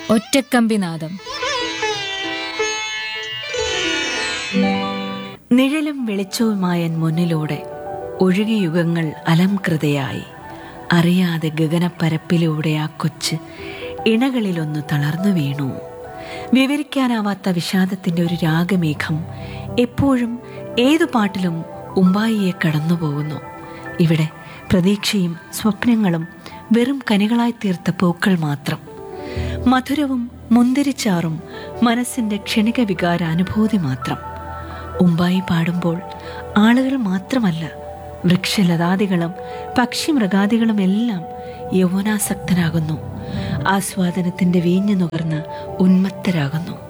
ഒറ്റക്കമ്പിനാദം നിഴലും വെളിച്ചവുമായൻ മുന്നിലൂടെ ഒഴുകിയുഗങ്ങൾ അലംകൃതയായി അറിയാതെ ഗഗനപ്പരപ്പിലൂടെ ആ കൊച്ച് ഇണകളിലൊന്ന് തളർന്നു വീണു വിവരിക്കാനാവാത്ത വിഷാദത്തിൻ്റെ ഒരു രാഗമേഘം എപ്പോഴും ഏതു പാട്ടിലും ഉമ്പായിയെ കടന്നുപോകുന്നു ഇവിടെ പ്രതീക്ഷയും സ്വപ്നങ്ങളും വെറും കനികളായി തീർത്ത പൂക്കൾ മാത്രം മധുരവും മുന്തിരിച്ചാറും മനസ്സിൻ്റെ ക്ഷണിക വികാര അനുഭൂതി മാത്രം ഉമ്പായി പാടുമ്പോൾ ആളുകൾ മാത്രമല്ല വൃക്ഷലതാദികളും പക്ഷിമൃഗാദികളും എല്ലാം യൗവനാസക്തരാകുന്നു ആസ്വാദനത്തിൻ്റെ വീഞ്ഞു നുകർന്ന് ഉന്മത്തരാകുന്നു